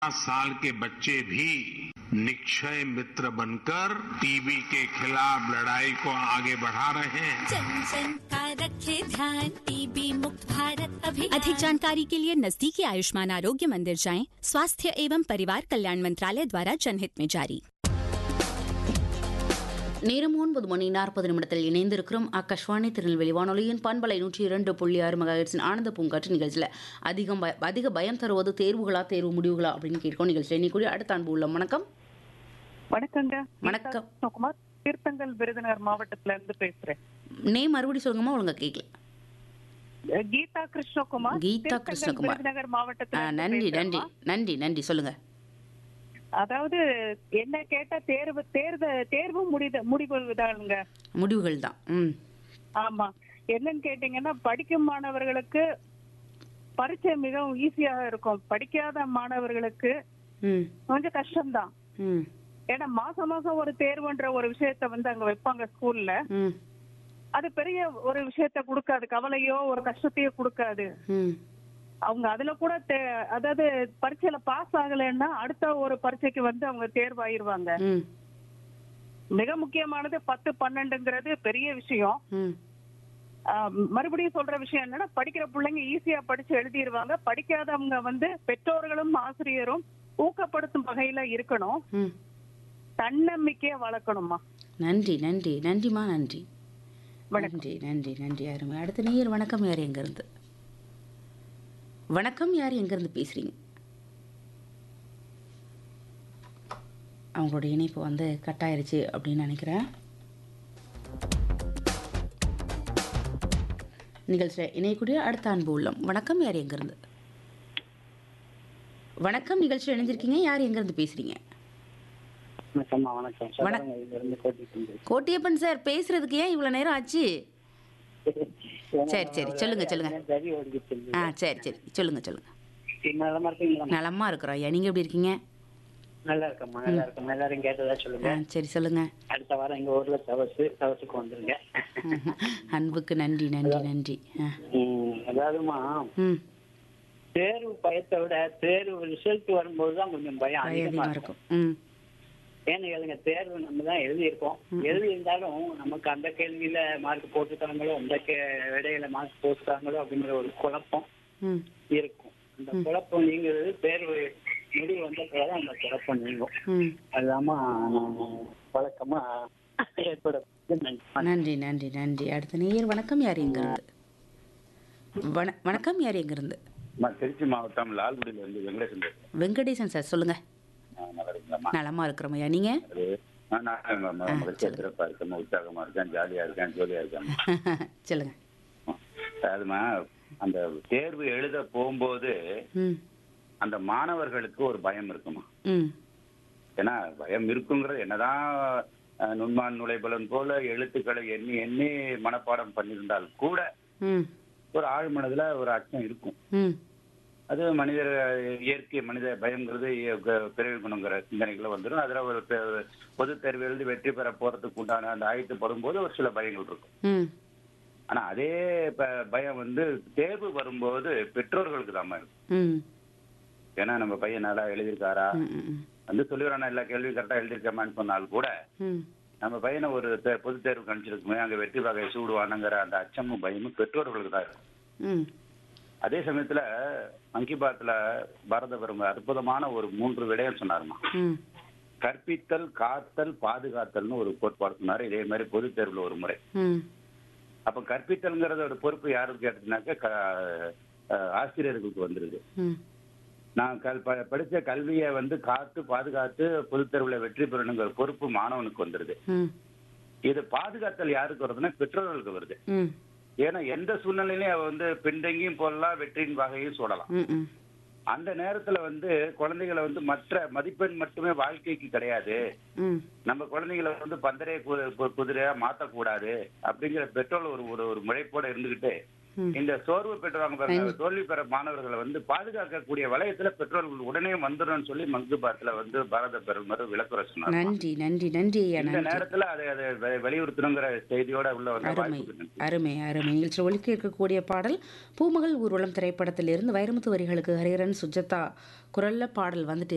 साल के बच्चे भी निक्षय मित्र बनकर टीबी के खिलाफ लड़ाई को आगे बढ़ा रहे हैं जन जन का रखे ध्यान टीबी मुक्त भारत अभियान अधिक जानकारी के लिए नजदीकी आयुष्मान आरोग्य मंदिर जाएं स्वास्थ्य एवं परिवार कल्याण मंत्रालय द्वारा जनहित में जारी நேரம் ஒன்பது மணி நாற்பது நிமிடத்தில் இணைந்திருக்கிறோம் ஆகாஷ்வாணி திருநெல்வேலி வானொலியின் பண்பலை நூற்றி இரண்டு புள்ளி ஆறு மெகாஹெட்ஸின் ஆனந்த பூங்காற்று நிகழ்ச்சியில் அதிகம் பய- அதிக பயம் தருவது தேர்வுகளா தேர்வு முடிவுகளா அப்படின்னு கேட்கும் நிகழ்ச்சியில் இன்னைக்கு அடுத்த அன்பு உள்ள வணக்கம் வணக்கங்க வணக்கம். கீதா கிருஷ்ணகுமார் தீர்த்தங்கல் விருதுநகர் மாவட்டத்துல இருந்து பேசுறேன் நேம் மறுபடியும் சொல்லுங்கம்மா ஒழுங்கா கேட்கல அஹ் கீதா கிருஷ்ணகுமார் கீதா தீர்த்தங்கல் கிருஷ்ணகுமார். விருதுநகர் ஆ, மாவட்டத்துல இருந்து நன்றி நன்றி பேசுறேன்மா. நன்றி நன்றி சொல்லுங்க அதாவது என்ன கேட்டா தேர்வு தேர்வு தேர்வு முடித முடிவுதானுங்க முடிவுகள் தான் ம் ஆமா என்னன்னு கேட்டீங்கன்னா படிக்கும் மாணவர்களுக்கு பரீட்சை மிகவும் ஈஸியாக இருக்கும் படிக்காத மாணவர்களுக்கு ம் கொஞ்சம் கஷ்டம்தான் ம் ஏன்னா மாசம் மாசம் ஒரு தேர்வுன்ற ஒரு விஷயத்த வந்து அங்க வைப்பாங்க ஸ்கூல்ல ம் அது பெரிய ஒரு விஷயத்த கொடுக்காது கவலையோ ஒரு கஷ்டத்தையோ கொடுக்காது ம் அவங்க அதுல கூட தே- அதாவது பரீட்சையில பாஸ் ஆகலைன்னா அடுத்த ஒரு பரீட்சைக்கு வந்து அவங்க தேர்வாயிருவாங்க ம் மிக முக்கியமானது பத்து பன்னெண்டுங்கிறது பெரிய விஷயம் ம் ஆஹ் மறுபடியும் சொல்ற விஷயம் என்னன்னா படிக்கிற பிள்ளைங்க ஈஸியா படிச்சு எழுதிருவாங்க படிக்காதவங்க வந்து பெற்றோர்களும் ஆசிரியரும் ஊக்கப்படுத்தும் வகையில இருக்கணும் ம் தன்னம்பிக்கைய வளர்க்கணுமா நன்றி நன்றி நன்றிம்மா நன்றி நன்றி நன்றி நன்றி அருமை அடுத்த நேயர் வணக்கம் யார் எங்கேருந்து வணக்கம் யார் எங்கேருந்து பேசுகிறீங்க அவங்களோட இணைப்பு வந்து கட் ஆயிருச்சு அப்படின்னு நினைக்கிறேன் நிகழ்ச்சியில் இணையக்கூடிய அடுத்த அன்பு உள்ளம் வணக்கம் யார் எங்கேருந்து வணக்கம் நிகழ்ச்சியில் இணைஞ்சிருக்கீங்க யார் எங்கேருந்து பேசுகிறீங்க வணக்கம்மா வணக்கம் வணக்கம். சதுரங்க இருந்து கோட்டிட்டு கோட்டியப்பன் சார் பேசுறதுக்கு ஏன் இவ்வளோ நேரம் ஆச்சு சரி, சரி, சொல்லுங்க, சொல்லுங்க. சரி ஓடிக்கிட்டு இருக்கு. ஆ சரி சரி சொல்லுங்க சொல்லுங்க நலமா இருக்கீங்களா நலமா இருக்கிறோம் ஐயா நீங்க எப்படி இருக்கீங்க நல்லா இருக்கம்மா நல்லா இருக்கம்மா எல்லாரும் கேட்டதா ஆ சொல்லுங்க சரி சொல்லுங்க அடுத்த வாரம் எங்க ஊர்ல தவசு தவசுக்கு வந்துருங்க அன்புக்கு நன்றி நன்றி நன்றி ஆ. ம், அதாவதுமா ம் தேர்வு பயத்தை விட தேர்வு ரிசல்ட் வரும்போது தான் கொஞ்சம் பயம் அதிகமா அதிகமாக இருக்கும் இருக்கும் ம் ஏன்னு கேளுங்க தேர்வு நம்ம தான் எழுதியிருக்கோம் எழுதி இருந்தாலும் நமக்கு அந்த கேள்வியில மார்க் போட்டுட்டாங்களோ அந்த கே இடையில மார்க் போட்டுட்டாங்களோ அப்படிங்கிற ஒரு குழப்பம் ம் இருக்கும் அந்த குழப்பம் நீங்கிறது தேர்வு முடிவு வந்த பிறகு அந்த குழப்பம் நீங்கும் ம் அதுதாம்மா நான் வழக்கமா ஏற்பட நன்றி நன்றி நன்றி அடுத்த நேயர் வணக்கம் யார் எங்கிருந்து வண வணக்கம் யார் எங்கிருந்து நான் திருச்சி மாவட்டம் லால்குடியில இருந்து வெங்கடேசன் பேசுறேன். வெங்கடேசன் சார் சொல்லுங்க ஆ, நல்லா இருக்கீங்களாம்மா? நலமா இருக்கிறோம் ஐயா நீங்க அது, ஆ, நான் ம- ம- மகிழ்ச்சியா சிறப்பா இருக்கேன் உற்சாகமா இருக்கேன் ஜாலியா இருக்கேன் ஜோலியா இருக்கேன் சொல்லுங்க அதுமா அந்த தேர்வு எழுத போகும்போது ம் அந்த மாணவர்களுக்கு ஒரு பயம் இருக்குமா ம் ஏன்னா பயம் இருக்குங்கிறது என்னதான் அஹ், நுண்மான் நுழைபலன் போல எழுத்துக்களை எண்ணி எண்ணி மனப்பாடம் பண்ணியிருந்தால் கூட ம் ஒரு ஆழ் மனதுல ஒரு அச்சம் இருக்கும் ம் அது மனிதர் இயற்கை மனித பயங்கிறது இய- க- பிறவி குணங்கிற சிந்தனைகளை வந்துடும் அதுல ஒரு பெ- பொது தேர்வு எழுதி வெற்றி பெற போறதுக்கு உண்டான அந்த ஆயத்து படும்போது ஒரு சில பயங்கள் இருக்கும் ம் ஆனா அதே ப- பயம் வந்து தேர்வு வரும்போது பெற்றோர்களுக்கு தான் இருக்கும் ம் ஏன்னா நம்ம பையன் நல்லா எழுதியிருக்காரா ம் ம் வந்து சொல்லிடுறானா எல்லா கேள்வியும் கரெக்டா எழுதியிருக்கமான்னு சொன்னால் கூட ம் நம்ம பையனை ஒரு தே- பொது தேர்வு கணிச்சிருக்குமே அங்க வெற்றி வகை சூடுவானுங்கிற அந்த அச்சமும் பயமும் பெற்றோர்களுக்கு தான் இருக்கும் ம் அதே சமயத்துல மன் கி பாத்ல பாரத பெரும் அற்புதமான ஒரு மூன்று விடயம் சொன்னாருமா ம் கற்பித்தல் காத்தல் பாதுகாத்தல்னு ஒரு கோட்பாடு சொன்னாரு இதே மாதிரி பொது தேர்வுல ஒரு முறை ம் அப்ப கற்பித்தல்ங்கிறதோட பொறுப்பு யாருக்கு எடுத்துனாக்க க- அஹ் ஆசிரியர்களுக்கு வந்துருது ம் நான் கல் ப- படிச்ச கல்வியை வந்து காத்து பாதுகாத்து பொது தேர்வுல வெற்றி பெறணுங்கிற பொறுப்பு மாணவனுக்கு வந்துருது ம் இது பாதுகாத்தல் யாருக்கு வருதுன்னா பெற்றோர்களுக்கு வருது ம் ஏன்னா எந்த சூழ்நிலையிலையும் அவ வந்து பின்தங்கியும் போடலாம் வெற்றியின் வகையும் சொல்லலாம் ம் ம் அந்த நேரத்துல வந்து குழந்தைகளை வந்து மற்ற மதிப்பெண் மட்டுமே வாழ்க்கைக்கு கிடையாது ம் நம்ம குழந்தைகளை வந்து பந்தரைய கு- கு- குதிரையா மாத்தக்கூடாது அப்படிங்கிற பெற்றோர் ஒரு ஒரு ஒரு முனைப்போட இருந்துகிட்டு ம். இந்த சோர்வு பெற்றவங்க பாருங்க தோல்வி பெற மாணவர்களை வந்து பாதுகாக்கக்கூடிய வளையத்துல பெற்றோர்கள் உடனே வந்துடும் சொல்லி மங்கு பாத்துல வந்து பாரத பெருமர் விளக்குற சொன்னார் நன்றி நன்றி நன்றி ஐயா இந்த நன்றி நேரத்துல அதை அதை வெ- வெளியுறுத்தணுங்கிற செய்தியோட உள்ள வந்த அருமை வாய்ப்புக்கு நன்றி. அருமை அருமை நிகழ்ச்சி ஒழிக்க இருக்கக்கூடிய பாடல் பூமகள் ஊர்வலம் திரைப்படத்திலிருந்து வைரமுத்து வரிகளுக்கு ஹரிஹரன் சுஜதா குரல்ல பாடல் வந்துட்டு